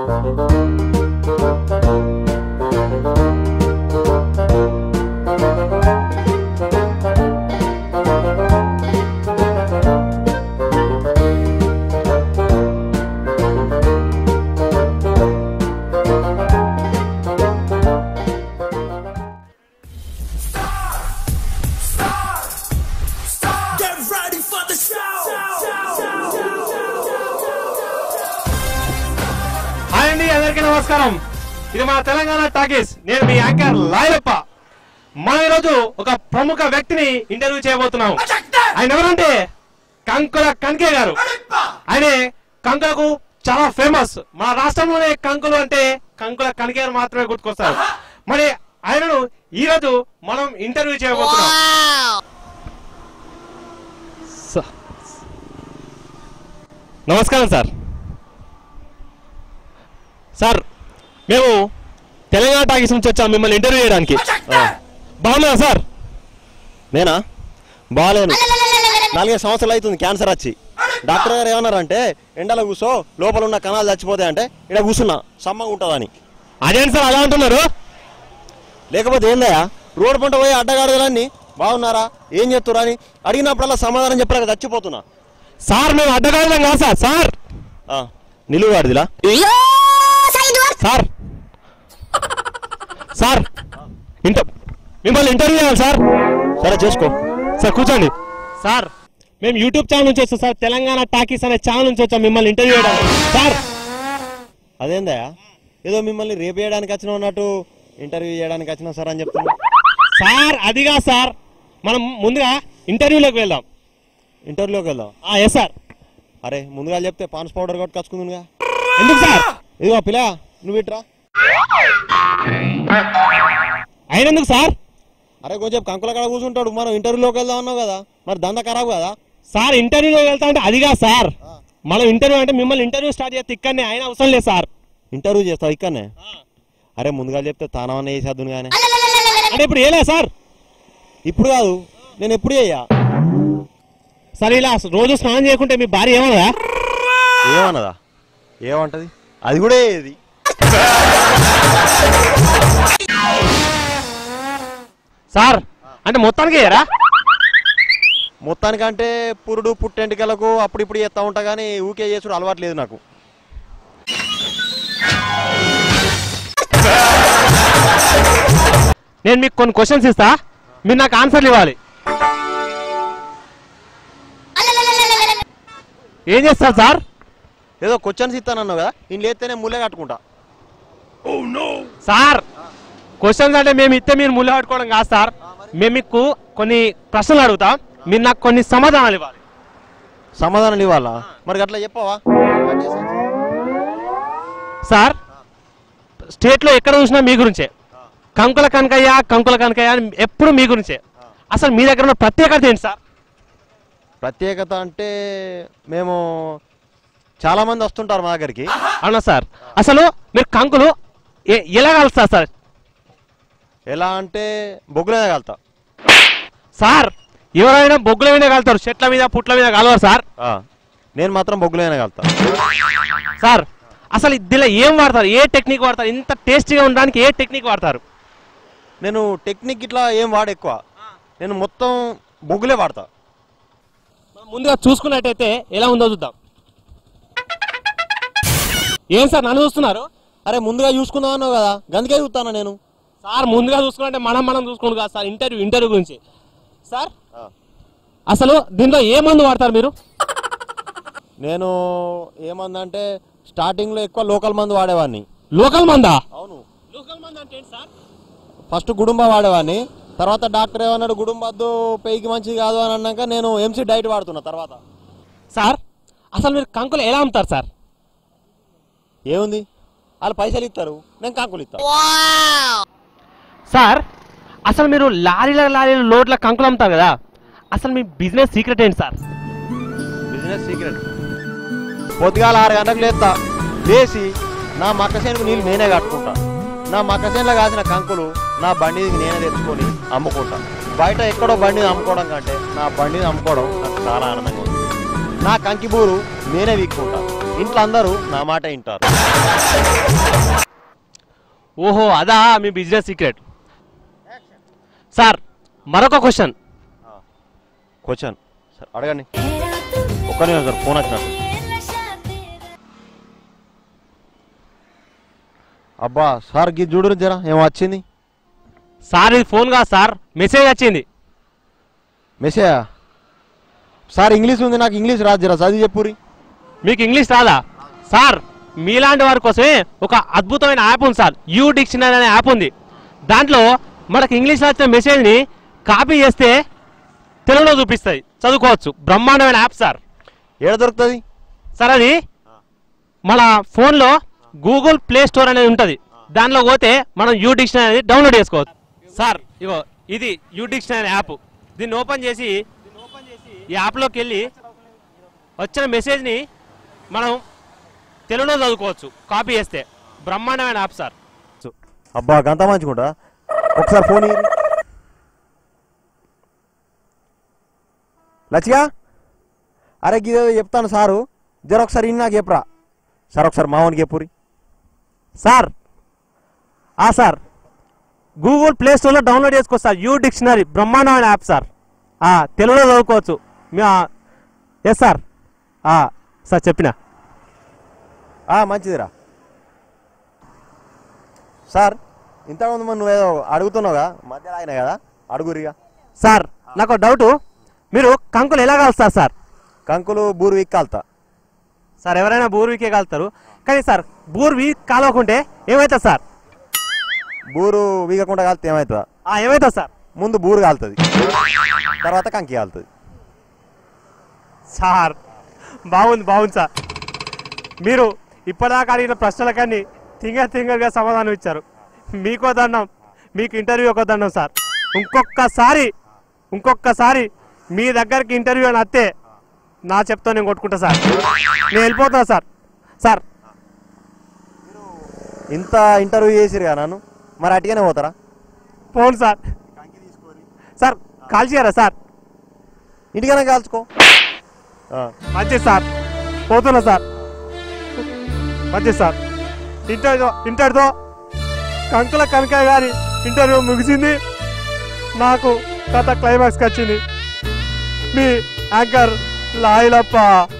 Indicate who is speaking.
Speaker 1: Get ready for the show.
Speaker 2: Hi అండి అందరికీ నమస్కారం ఇది మన తెలంగాణ టాకీస్ నేను మీ యాంకర్ లాయలప్ప మనం ఈరోజు ఒక ప్రముఖ వ్యక్తిని ఇంటర్వ్యూ చేయబోతున్నాం ఆయన ఎవరంటే కంకుల కణకే గారు ఆయన కంకులకు చాలా ఫేమస్ మన రాష్ట్రంలోనే కంకులు అంటే కంకుల కణకే గారు మాత్రమే గుర్తుకొస్తారు మరి ఆయనను ఈ రోజు మనం ఇంటర్వ్యూ చేయబోతున్నాం స- నమస్కారం సార్ సార్ మేము తెలంగాణ టాకీస్ నుంచి వచ్చాం మిమ్మల్ని ఇంటర్వ్యూ చేయడానికి బాగున్నా సార్
Speaker 3: నేనా బాగాలేను నాలుగైదు సంవత్సరాలు అవుతుంది క్యాన్సర్ వచ్చి డాక్టర్ గారు ఏమన్నారంటే ఎండలో కూర్చో లోపల ఉన్న కణాలు చచ్చిపోతాయి అంటే ఇక్కడ కూర్చున్నా సమ్మగా ఉంటుందని
Speaker 2: అదేంటి సార్ అలా అంటున్నారు
Speaker 3: లేకపోతే ఏందయ్యా రోడ్డు పంట పోయి అడ్డగాడదలన్నీ బాగున్నారా ఏం చెప్తురా అని అడిగినప్పుడల్లా సమాధానం చెప్పలేక చచ్చిపోతున్నా
Speaker 2: సార్ మేము అడ్డగాళ్ళం కాదు సార్ సార్
Speaker 3: ఆ, నిలువుగాడిదిలా
Speaker 2: సార్ సార్ ఇంట మిమ్మల్ని ఇంటర్వ్యూ చేయాలి సార్
Speaker 3: సరే చేసుకో
Speaker 2: సార్ కూర్చోండి సార్ మేము యూట్యూబ్ ఛానల్ నుంచి వస్తాం సార్ తెలంగాణ టాకీస్ అనే ఛానల్ నుంచి వచ్చాం మిమ్మల్ని ఇంటర్వ్యూ చేయడానికి సార్
Speaker 3: అదేందయ్యా ఏదో మిమ్మల్ని రేపు చేయడానికి వచ్చిన ఉన్నట్టు ఇంటర్వ్యూ చేయడానికి వచ్చినా సార్ అని చెప్తున్నా
Speaker 2: సార్ అదిగా సార్ మనం ముందుగా ఇంటర్వ్యూలోకి వెళ్దాం
Speaker 3: ఇంటర్వ్యూలోకి వెళ్దాం
Speaker 2: ఎస్ సార్
Speaker 3: అరే ముందుగా చెప్తే పాన్స్ పౌడర్ కొట్టి కచ్చుకుందిగా
Speaker 2: ఎందుకు సార్
Speaker 3: ఇదిగో పిల్ల నువ్వు ఇట్రా
Speaker 2: అయినందుకు సార్
Speaker 3: అరే కొంచెం కంకుల కాడ కూర్చుంటాడు మనం ఇంటర్వ్యూలోకి వెళ్దాం అన్నావు కదా మరి దంద ఖరాబ్ కదా
Speaker 2: సార్ ఇంటర్వ్యూలో వెళ్తా అంటే అదిగా సార్ మనం ఇంటర్వ్యూ అంటే మిమ్మల్ని ఇంటర్వ్యూ స్టార్ట్ చేస్తే ఇక్కడనే ఆయన అవసరం లేదు సార్
Speaker 3: ఇంటర్వ్యూ చేస్తావు ఇక్కడనే అరే ముందుగా చెప్తే తానవన్న చేసేద్దును కానీ
Speaker 2: అంటే ఇప్పుడు ఏలే సార్
Speaker 3: ఇప్పుడు కాదు నేను ఎప్పుడు చెయ్యా
Speaker 2: సరే ఇలా రోజు స్నానం చేయకుంటే మీ భార్య ఏమన్నా
Speaker 3: ఏమన్నదా ఏమంటది అది కూడా ఏది
Speaker 2: సార్ అంటే మొత్తానికి ఏరా
Speaker 3: మొత్తానికంటే పురుడు పుట్టెంటికలకు అప్పుడు ఇప్పుడు చేస్తా ఉంటా కానీ ఊకే చేసుడు అలవాటు లేదు నాకు
Speaker 2: నేను మీకు కొన్ని క్వశ్చన్స్ ఇస్తా మీరు నాకు ఆన్సర్లు ఇవ్వాలి ఏం చేస్తారు సార్
Speaker 3: ఏదో క్వశ్చన్స్ ఇస్తానన్నావు కదా నేను లేస్తేనే ముల్లే కట్టుకుంటా
Speaker 2: సార్ క్వశ్చన్స్ అంటే మేము ఇస్తే మీరు ముళ్ళు పట్టుకోవడం కాదు సార్ మేము మీకు కొన్ని ప్రశ్నలు అడుగుతాం మీరు నాకు కొన్ని సమాధానాలు ఇవ్వాలి
Speaker 3: సమాధానం ఇవ్వాలా మరి అట్లా చెప్పవా
Speaker 2: సార్ స్టేట్లో ఎక్కడ చూసినా మీ గురించే కంకుల కనకయ్య కంకుల కనకయ్య అని ఎప్పుడు మీ గురించే అసలు మీ దగ్గర ఉన్న ప్రత్యేకత ఏంటి సార్
Speaker 3: ప్రత్యేకత అంటే మేము చాలా మంది వస్తుంటారు మా దగ్గరికి
Speaker 2: అవునా సార్ అసలు మీరు కంకులు ఎ- ఎలా కలుస్తారు సార్
Speaker 3: ఎలా అంటే బొగ్గులనే కలుతా
Speaker 2: సార్ ఎవరైనా బొగ్గుల మీద కలుతారు చెట్ల మీద పుట్ల మీద కలవరు సార్
Speaker 3: ఆ, నేను మాత్రం బొగ్గులనే కలుతా
Speaker 2: సార్ అసలు దీనిలో ఏం వాడతారు ఏ టెక్నిక్ వాడతారు ఇంత టేస్టీగా ఉండడానికి ఏ టెక్నిక్ వాడతారు
Speaker 3: నేను టెక్నిక్ ఇట్లా ఏం వాడ ఎక్కువ నేను మొత్తం బొగ్గులే వాడతా
Speaker 2: మనం ముందుగా చూసుకున్నట్టయితే ఎలా ఉందో చూద్దాం ఏం సార్ నన్ను చూస్తున్నారు
Speaker 3: అరే ముందుగా చూసుకుందాం అన్నావు కదా గందుకే చూస్తాను నేను
Speaker 2: సార్ ముందుగా చూసుకున్నట్టే మనం మనం చూసుకోండి కాదు సార్ ఇంటర్వ్యూ ఇంటర్వ్యూ గురించి సార్
Speaker 3: ఆ.
Speaker 2: అసలు దీనిలో ఏ మందు వాడతారు మీరు
Speaker 3: నేను ఏమందంటే స్టార్టింగ్లో ఎక్కువ లోకల్ మందు వాడేవాడిని
Speaker 2: లోకల్ మందా
Speaker 3: అవును
Speaker 2: లోకల్ మందు అంటే ఏంటి సార్
Speaker 3: ఫస్ట్ గుడుంబ వాడేవాడిని తర్వాత డాక్టర్ ఏమన్నాడు గుడుంబద్దు పెయికి మంచిది కాదు అని అన్నాక నేను ఎంసీ డైట్ వాడుతున్నా తర్వాత
Speaker 2: సార్ అసలు మీరు కంకులు ఎలా అమ్ముతారు సార్
Speaker 3: ఏముంది వాళ్ళు పైసలు ఇస్తారు నేను కాకులు ఇస్తా
Speaker 2: సార్ అసలు మీరు లారీల లారీల లోడ్ల కంకులు అమ్ముతారు కదా అసలు మీ బిజినెస్ సీక్రెట్ ఏంటి సార్
Speaker 3: బిజినెస్ సీక్రెట్ పొద్దుగాల ఆరు గంటలకు లేస్తా లేచి నా మక్కసేనుకు నీళ్ళు నేనే కట్టుకుంటా నా మక్కసేనులో కాసిన కంకులు నా బండికి నేనే తెచ్చుకొని అమ్ముకుంటా బయట ఎక్కడో బండిని అమ్ముకోవడం కంటే నా బండిని అమ్ముకోవడం నాకు చాలా ఆనందంగా ఉంది నా కంకి బూరు నేనే వీక్కుంటా ఇంట్లో అందరూ నా మాట వింటారు
Speaker 2: ఓహో అదా మీ బిజినెస్ సీక్రెట్ సార్ మరొక క్వశ్చన్
Speaker 3: క్వశ్చన్ సార్ అడగండి ఒక్క నిమిషం సార్ ఫోన్ వచ్చినట్టు అబ్బా సార్ గీ చూడు జరా ఏమో వచ్చింది
Speaker 2: సార్ ఇది ఫోన్ కాదు సార్ మెసేజ్ వచ్చింది
Speaker 3: మెసేజ్ సార్ ఇంగ్లీష్ ఉంది నాకు ఇంగ్లీష్ రాదు జరా చదివి చెప్పురి
Speaker 2: మీకు ఇంగ్లీష్ రాదా సార్ మీలాంటి వారి కోసమే ఒక అద్భుతమైన యాప్ ఉంది సార్ యూ డిక్షనరీ అనే యాప్ ఉంది దాంట్లో మనకు ఇంగ్లీష్ వచ్చిన మెసేజ్ని కాపీ చేస్తే తెలుగులో చూపిస్తుంది చదువుకోవచ్చు బ్రహ్మాండమైన యాప్ సార్
Speaker 3: ఏడ దొరుకుతుంది
Speaker 2: సార్ అది మన ఫోన్లో గూగుల్ ప్లే స్టోర్ అనేది ఉంటుంది దానిలో పోతే మనం యూ డిక్షనరీ అనేది డౌన్లోడ్ చేసుకోవచ్చు సార్ ఇగో ఇది యూ డిక్షనరీ యాప్ దీన్ని ఓపెన్ చేసి ఈ యాప్లోకి వెళ్ళి వచ్చిన మెసేజ్ని మనం తెలుగులో చదువుకోవచ్చు కాపీ చేస్తే బ్రహ్మాండమైన యాప్ సార్
Speaker 3: అబ్బా గంత మంచుకుంటా ఒకసారి ఫోన్ ఇయ్యి. లచ్చిగా అరే గిదేదో చెప్తాను సారు జర ఒకసారి ఇన్ని నాకు చెప్పురా సార్ ఒకసారి మామూలుకి చెప్పురి
Speaker 2: సార్ ఆ సార్ గూగుల్ ప్లే స్టోర్లో డౌన్లోడ్ చేసుకోవచ్చు సార్ యూ డిక్షనరీ బ్రహ్మాండమైన యాప్ సార్ ఆ, తెలుగులో చదువుకోవచ్చు ఎస్ సార్ ఆ, సార్ చెప్పిన
Speaker 3: ఆ, మంచిదిరా సార్ ఇంతకుముందు మరి నువ్వేదో అడుగుతున్నావుగా మధ్యలో ఆయన కదా అడుగురిగా
Speaker 2: సార్ నాకు డౌట్ మీరు కంకులు ఎలా కాలుస్తారు సార్
Speaker 3: కంకులు బూరు విక్కాల్తా
Speaker 2: సార్ ఎవరైనా బూర్వీకే కాలుతారు కానీ సార్ బూర్వి కాలవకుంటే ఏమవుతుంది సార్
Speaker 3: బూరు వీగకుండా కాలితే ఏమవుతుందా
Speaker 2: ఆ, ఏమవుతుంది సార్
Speaker 3: ముందు బూరు కాలుతుంది తర్వాత కంకి కాలుతుంది
Speaker 2: సార్ బాగుంది బాగుంది సార్ మీరు ఇప్పటిదాకా అడిగిన ప్రశ్నలకన్నీ తింగర్ తింగర్గా సమాధానం ఇచ్చారు మీకో దండం మీకు ఇంటర్వ్యూ ఒక దండం సార్ ఇంకొకసారి ఇంకొకసారి మీ దగ్గరికి ఇంటర్వ్యూ అని వస్తే నా చెప్తా నేను కొట్టుకుంటా సార్ నేను వెళ్ళిపోతున్నా సార్ సార్
Speaker 3: ఇంత ఇంటర్వ్యూ చేసిరుగా నన్ను మరి అటుగానే పోతారా
Speaker 2: ఫోన్ సార్ సార్ కాల్ చేయరా సార్
Speaker 3: ఇంటికైనా కాల్చుకో ఆ,
Speaker 2: మంచిది సార్ పోతున్నా సార్ మంచిది సార్ ఇంటర్వ్యూ ఇంటర్తో కంకుల కనకాయ గారి ఇంటర్వ్యూ ముగిసింది నాకు కథ క్లైమాక్స్కి వచ్చింది మీ యాంకర్ లాయిలప్ప